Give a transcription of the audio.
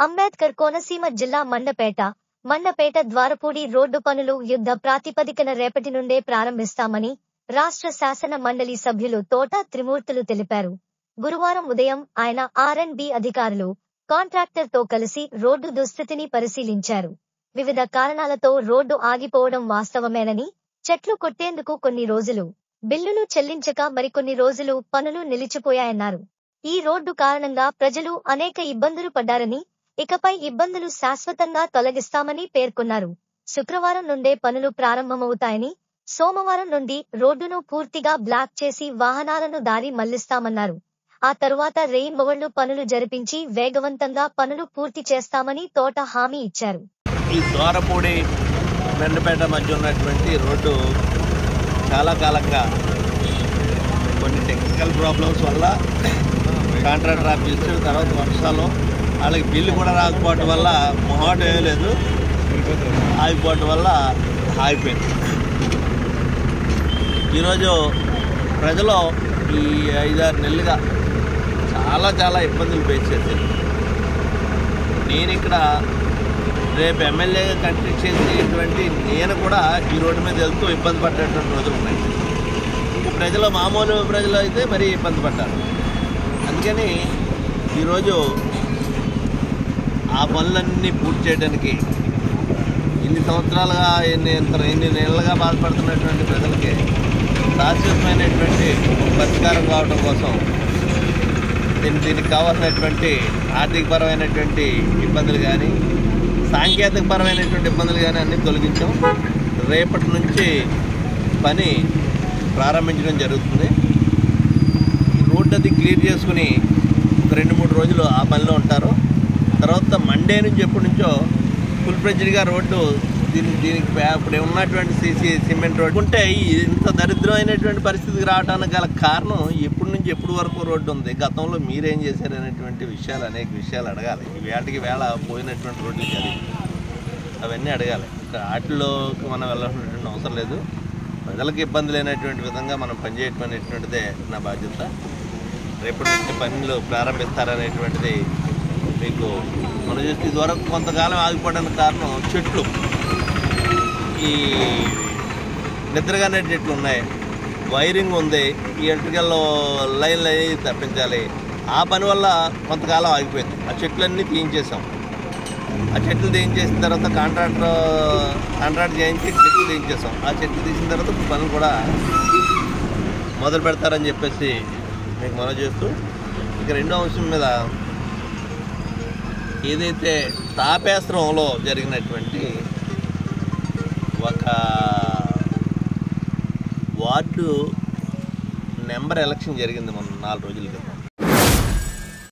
అంబేద్కర్ కోనసీమ జిల్లా మండపేట మండపేట ద్వారపూడి రోడ్డు పనులు యుద్ధ ప్రాతిపదికన రేపటి నుండే ప్రారంభిస్తామని రాష్ట్ర శాసన మండలి సభ్యులు తోట త్రిమూర్తులు తెలిపారు గురువారం ఉదయం ఆయన ఆర్ అండ్ బి అధికారులు కాంట్రాక్టర్ తో కలిసి రోడ్డు దుస్థితిని పరిశీలించారు వివిధ కారణాలతో రోడ్డు ఆగిపోవడం వాస్తవమేనని చెట్లు కొట్టేందుకు కొన్ని రోజులు బిల్లులు చెల్లించక మరికొన్ని రోజులు పనులు నిలిచిపోయాయన్నారు ఈ రోడ్డు కారణంగా ప్రజలు అనేక ఇబ్బందులు పడ్డారని ఇకపై ఇబ్బందులు శాశ్వతంగా తొలగిస్తామని పేర్కొన్నారు శుక్రవారం నుండే పనులు ప్రారంభమవుతాయని సోమవారం నుండి రోడ్డును పూర్తిగా బ్లాక్ చేసి వాహనాలను దారి మళ్లిస్తామన్నారు ఆ తరువాత రెయిన్బోవర్లు పనులు జరిపించి వేగవంతంగా పనులు పూర్తి చేస్తామని తోట హామీ ఇచ్చారు ఈ దోరపూడి మెండపేట మధ్య ఉన్నటువంటి రోడ్డు చాలా కాలంగా కొన్ని టెక్నికల్ ప్రాబ్లమ్స్ వల్ల కాంట్రాక్టర్ ఆఫీస్ తర్వాత వర్షాలు వాళ్ళకి బిల్లు కూడా రాకపోవటం వల్ల మొహాటం ఏం లేదు ఆగిపోవటం వల్ల ఆగిపోయింది ఈరోజు ప్రజలు ఈ ఐదారు నెలలుగా చాలా చాలా ఇబ్బందులు ఫేస్ చేశారు నేను ఇక్కడ రేపు ఎమ్మెల్యేగా కంటెక్ట్ చేసేటువంటి నేను కూడా ఈ రోడ్డు మీద వెళ్తూ ఇబ్బంది పడ్డటువంటి రోజులు ఉన్నాయి ఇంకా ప్రజలు మామూలు ప్రజలు అయితే మరీ ఇబ్బంది పడ్డారు అందుకని ఈరోజు ఆ పనులన్నీ పూర్తి చేయడానికి ఇన్ని సంవత్సరాలుగా ఎన్ని ఇంత ఎన్ని నెలలుగా బాధపడుతున్నటువంటి ప్రజలకి శాశ్వతమైనటువంటి పరిష్కారం కావడం కోసం దీని దీనికి కావాల్సినటువంటి ఆర్థికపరమైనటువంటి ఇబ్బందులు కానీ సాంకేతికపరమైనటువంటి ఇబ్బందులు కానీ అన్నీ తొలగించాం రేపటి నుంచి పని ప్రారంభించడం జరుగుతుంది ఈ రోడ్డు అది క్లియర్ చేసుకుని ఒక రెండు మూడు రోజులు ఆ పనిలో ఉంటారు తర్వాత మండే నుంచి ఎప్పటి నుంచో ఫుల్ ఫ్లెడ్జ్డ్గా రోడ్డు దీనికి దీనికి పే- ఇప్పుడు ఉన్నటువంటి సీసీ సిమెంట్ రోడ్డు ఉంటే ఈ ఇంత దరిద్రమైనటువంటి పరిస్థితికి రావడానికి గల కారణం ఎప్పటి నుంచి ఎప్పటి వరకు రోడ్డు ఉంది గతంలో మీరేం చేశారు అనేటువంటి విషయాలు అనేక విషయాలు అడగాలి ఈ వేటకి వేళ పోయినటువంటి రోడ్లు అది అవన్నీ అడగాలి ఇంకా వాటిలోకి మనం వెళ్ళాల్సినటువంటి అవసరం లేదు ప్రజలకు ఇబ్బంది లేనటువంటి విధంగా మనం పనిచేయటం అనేటువంటిదే నా బాధ్యత రేపటి నుంచి పనులు ప్రారంభిస్తారనేటువంటిది మీకు మనం చూస్తే ఇదివరకు కొంతకాలం ఆగిపోవడానికి కారణం చెట్లు ఈ నిద్రగానే చెట్లు ఉన్నాయి వైరింగ్ ఉంది ఈ ఎలక్ట్రికల్ లైన్లు అవి తప్పించాలి ఆ పని వల్ల కొంతకాలం ఆగిపోయింది ఆ చెట్లన్నీ తీయించేసాం ఆ చెట్లు తీయించేసిన తర్వాత కాంట్రాక్టర్ కాంట్రాక్ట్ చేయించి చెట్లు తీయించేసాం ఆ చెట్లు తీసిన తర్వాత పనులు కూడా మొదలు పెడతారని చెప్పేసి మీకు మనం చేస్తూ ఇక రెండో అంశం మీద ఏదైతే తాపేశ్వరంలో జరిగినటువంటి ఒక వార్డు నెంబర్ ఎలక్షన్ జరిగింది మొన్న నాలుగు రోజుల క్రితం